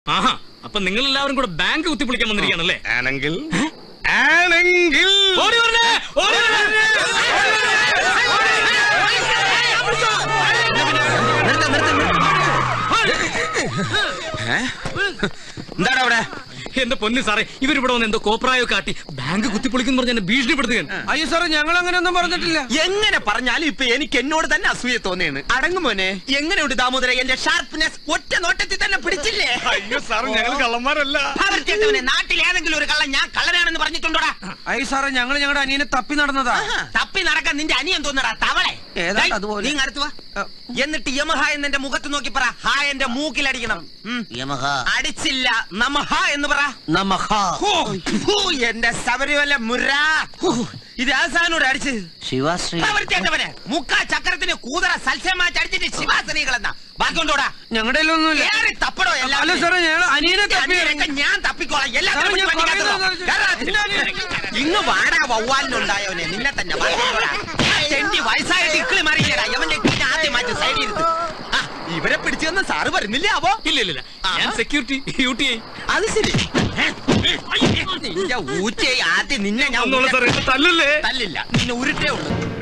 ആഹാ അപ്പൊ നിങ്ങൾ എല്ലാവരും കൂടെ ബാങ്ക് കുത്തിപ്പൊളിക്കാൻ വന്നിരിക്കുകയാണല്ലേ ആണെങ്കിൽ ആണെങ്കിൽ ഓടി വരണേ, ഓടി വരണേ. എന്താണ് അവിടെ എന്റെ പൊന്നു സാറേ ഇവരിവിടെ വന്ന് എന്തോ കോപ്രായോ കാട്ടി ബാങ്ക് കുത്തിപ്പൊളിക്കുന്നു പറഞ്ഞ് എന്നെ ഭീഷണിപ്പെടുത്തുകയാണ് അയ്യോ സാറേ ഞങ്ങൾ അങ്ങനെയൊന്നും പറഞ്ഞിട്ടില്ല എങ്ങനെ പറഞ്ഞാലും ഇപ്പൊ എനിക്ക് എന്നോട് തന്നെ അസൂയ തോന്നിയാണ് അടങ്ങും മോനെ എങ്ങനെയുണ്ട് ദാമോദര എന്റെ ഷാർപ്പ്നെസ് ഒറ്റ നോട്ടത്തിൽ തന്നെ പിടിച്ചില്ലേ അയ്യോ സാർ ഞങ്ങൾ കള്ളന്മാരല്ല പ്രവർത്തിച്ചവനെ നാട്ടിൽ ഏതെങ്കിലും ഒരു കള്ളൻ ഞാൻ കള്ളനാണെന്ന് പറഞ്ഞിട്ടുണ്ടോടാ അയ്യോ സാറേ ഞങ്ങൾ ഞങ്ങളുടെ അനിയനെ തപ്പി നടന്നതാ തപ്പി നടക്കാൻ നിന്റെ അനിയൻ തോന്നടാ തവളെ ഏതാണ്ട് ഡേയ്, അതുപോലെ. നീ അടുത്ത് വാ എന്നിട്ട് യമഹ എന്നെ മുഖത്ത് നോക്കി പറ ഹാ എന്റെ മൂക്കിലടിക്കണം ഉം. യമഹ അടിച്ചില്ല നമഹ എന്ന് പറ നമഹ ഹൂ, ഹൂ, എന്റെ ശബരിമല മുര ഹൂ, ഇത് ആസാനോട് അടിച്ച് ശിവാശ്രീ പ്രവർത്തിച്ചവനെ മുക്കാ ചക്രത്തിന് കൂതറ സൽസ്യമാച്ച് അടിച്ചിട്ട് ശിവാസനികളെന്ന ബാക്കി കൊണ്ടോടാ ഞങ്ങളുടെ ഒന്നുമില്ല ഏറി തപ്പടോ എല്ലാം അല്ല സാറേ ഞങ്ങൾ അനിയനെ തപ്പി അനിയനൊക്കെ ഞാൻ തപ്പിക്കോളാം സാറേ, എല്ലാത്തിനും ഞാൻ വണ്ടി കത്തുന്നോ? പറയുന്നത് കേറാ. ഇങ്ങ് വാടാ വവ്വാലിനുണ്ടായവനെ നിന്നെ തന്നെ ബാക്കി കൊണ്ടോടാ. തെണ്ടി വയസ്സായ ഇക്കിളി മാറിയില്ലടാ യവന്റെ ഇക്കിളിനെ ആദ്യം മാറ്റി സൈഡിൽ ഇരുത്ത് ആ, ഇവരെ പിടിച്ചു തന്ന സാറ് വരുന്നില്ല അവോ ഇല്ല ഇല്ല ഇല്ല ഞാൻ സെക്യൂരിറ്റി ഡ്യൂട്ടി അത് ശരി നിന്റെ ഊറ്റയെ ആദ്യം നിന്നെ ഞാൻ ഒന്നുള്ള സാറേ എന്നെ തല്ലല്ലേ തല്ലില്ല നിന്നെ ഉരുട്ടേ ഉള്ളൂ